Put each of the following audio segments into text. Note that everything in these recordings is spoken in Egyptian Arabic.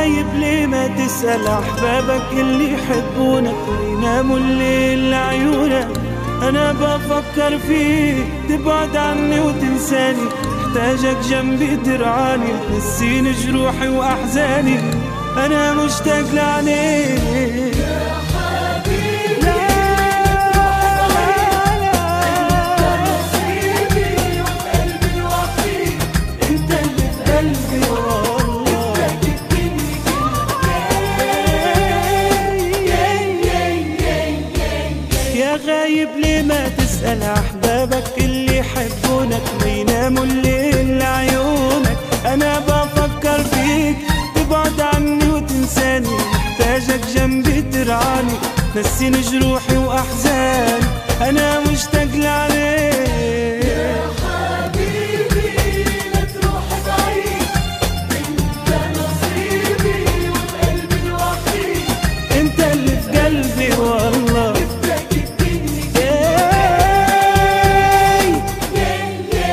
غايب ليه ما تسأل أحبابك اللي يحبونك ويناموا الليل لعيونك أنا بفكر فيك تبعد عني وتنساني محتاجك جنبي ترعاني تنسيني جروحي وأحزاني أنا مشتاق لعينيك لا انت اللي في قلبي والله يا غايب ليه ما تسأل أحبابك اللي يحبونك ما يناموا الليل لعيونك أنا بفكر فيك تبعد عني وتنساني محتاجك جنبي ترعاني نسيني جروحي وأحزاني أنا مشتاق لعليك انت اللي في قلبي والله ياي.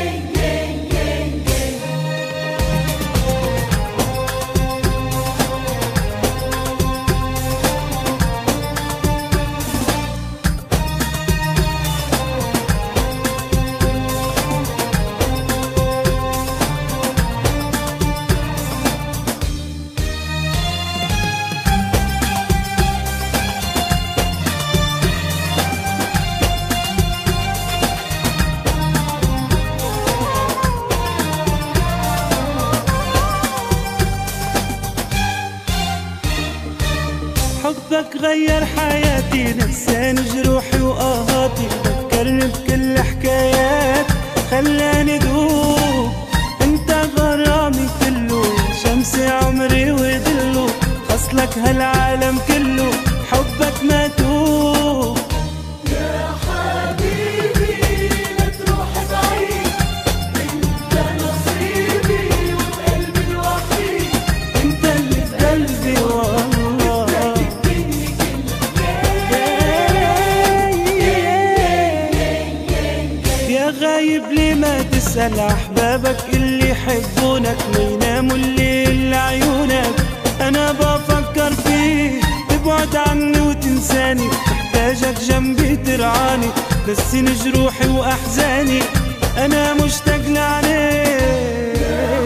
حبك غير حياتي نساني جروحي وآهاتي فكرني بكل حكايات خلاني دوب انت غرامي كله شمس عمري وظله خصلك هالعالم كله حبك ما توب انت اللي في قلبي والله يا غايب ليه ما تسأل أحبابك اللي يحبونك ما يناموا الليل لعيونك أنا بفكر فيك تبعد عني وتنساني محتاجك جنبي ترعاني نسيني جروحي وأحزاني أنا مشتاق لعليك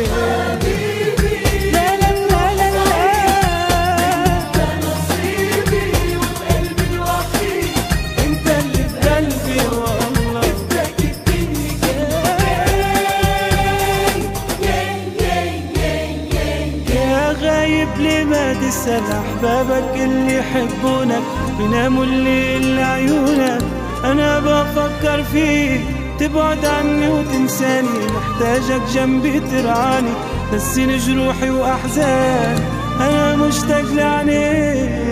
لا لا لا لا لا انت اللي في قلبي والله يا غايب ليه ما تسأل أحبابك اللي يحبونك بيناموا الليل لعيونك أنا بفكر فيك تبعد عني وتنساني محتاجك جنبي ترعاني نسيني جروحي وأحزاني أنا مشتاق لعينيك